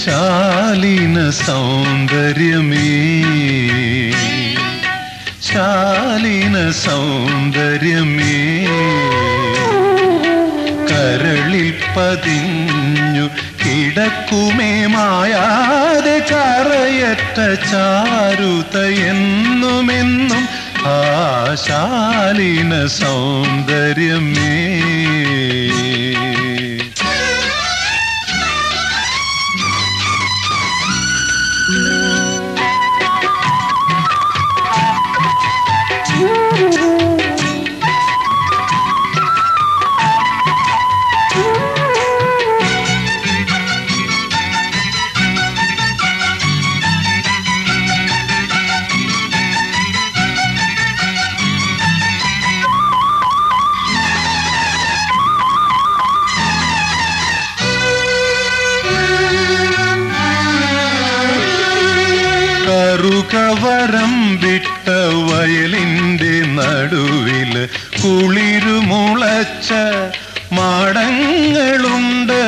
ശാലിന സൗന്ദര്യമേ ശാലിന സൗന്ദര്യമേ കരളിൽ പതിഞ്ഞു കിടക്കുമേ മായാതെ കറയറ്റ ചാരുത എന്നുമെന്നും ആ ശാലിന സൗന്ദര്യമേ കറുകവരം വിട്ട വയലിന്റെ നടുവില് കുളിരുമുളച്ച മാടങ്ങളുണ്ട്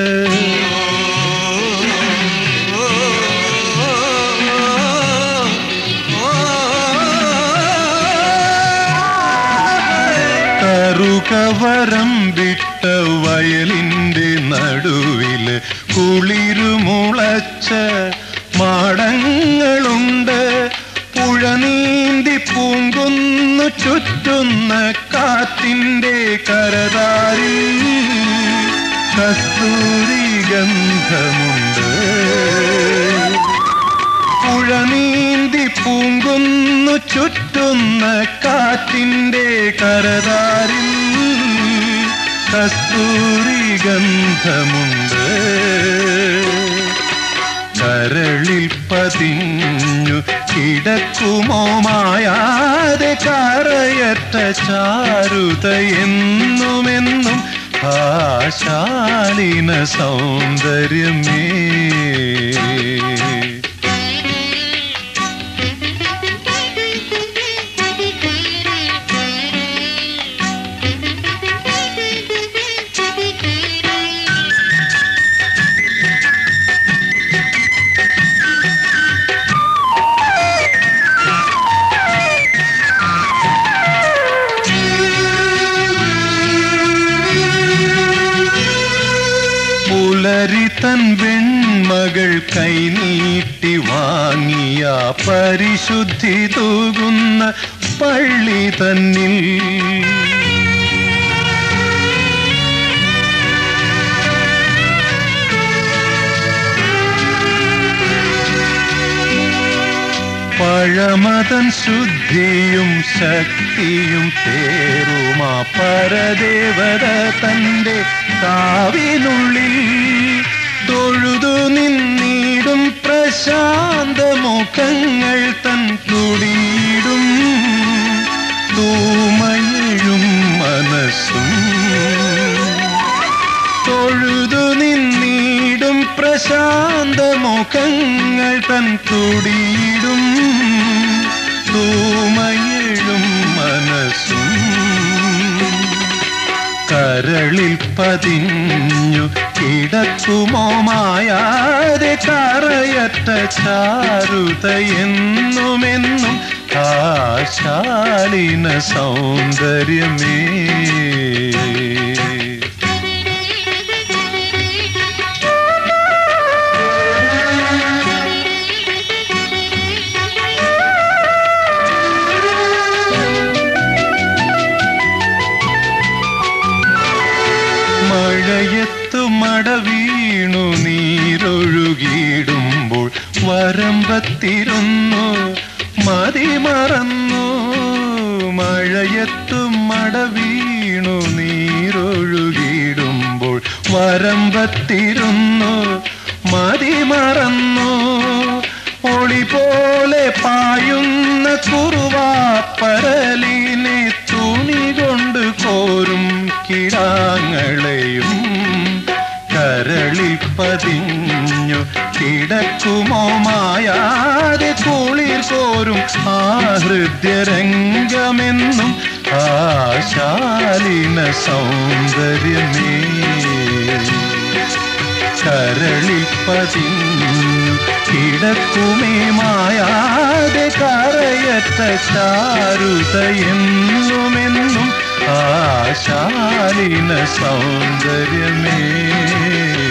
കറുകവരം വിട്ട വയലിന്റെ നടുവില് കുളിരുമുളച്ച മാടങ്ങളുണ്ട് പുഴ നീന്തി പൂങ്കുന്നു ചുറ്റുന്ന കാറ്റിന്റെ കരതാരിൽ കസ്തൂരി ഗന്ധമുണ്ട് പുഴ നീന്തി പൂങ്കുന്നു ചുറ്റുന്ന കാറ്റിന്റെ കരതാരിൽ കസ്തൂരി ഗന്ധമുണ്ട് കരളിൽ പതിഞ്ഞു കിടക്കുമോ മായാതെ കറയറ്റ ചാരുത എന്നുമെന്നും ആശാലിന സൗന്ദര്യമേ പുലരി തൻ വെൺമകൾ കൈനീട്ടി വാങ്ങിയ പരിശുദ്ധി തൂകുന്ന പള്ളി തന്നിൽ പഴമതൻ ശുദ്ധിയും ശക്തിയും തേറുമാ പരദേവത തന്റെ കാവിനുള്ളിൽ തൊഴുതു നിന്നിടും പ്രശാന്ത മുഖങ്ങൾ തൻ തുടിയിടും തൂമയിഴും മനസ്സും തൊഴുതു നിന്നിടും പ്രശാന്ത മുഖങ്ങൾ തൻ തുടിയിടും തൂമയിഴും മനസ്സും കരളിൽ പതിഞ്ഞു കിടക്കുമോ മായാതെ കറയറ്റ ചാരുത എന്നുമെന്നും ആശാലിന സൗന്ദര്യമേ മഴയത്തു മട വീണു നീരൊഴുകിയിടുമ്പോൾ വരമ്പത്തിരുന്നു മതി മറന്നു മഴയത്തു മട വീണു നീരൊഴുകിയിടുമ്പോൾ വരമ്പത്തിരുന്നു മതി മറന്നു ഒളി പോലെ പായുന്ന കുറുവാപ്പരലിനെ തുണി കൊണ്ട് കോരും കിടാങ്ങളെയും കരളിൽ പതിഞ്ഞു കിടക്കുമോ മായാതെ കുളിർ കോരും ആ ഹൃദ്യരംഗമെന്നും ആശാലിന സൗന്ദര്യമേ കരളി കരളിൽ പതിഞ്ഞു കിടക്കുമേ മായാതെ കരയറ്റ ചാരുത എന്നുമെന്നും ആശാലിന സൗന്ദര്യമേ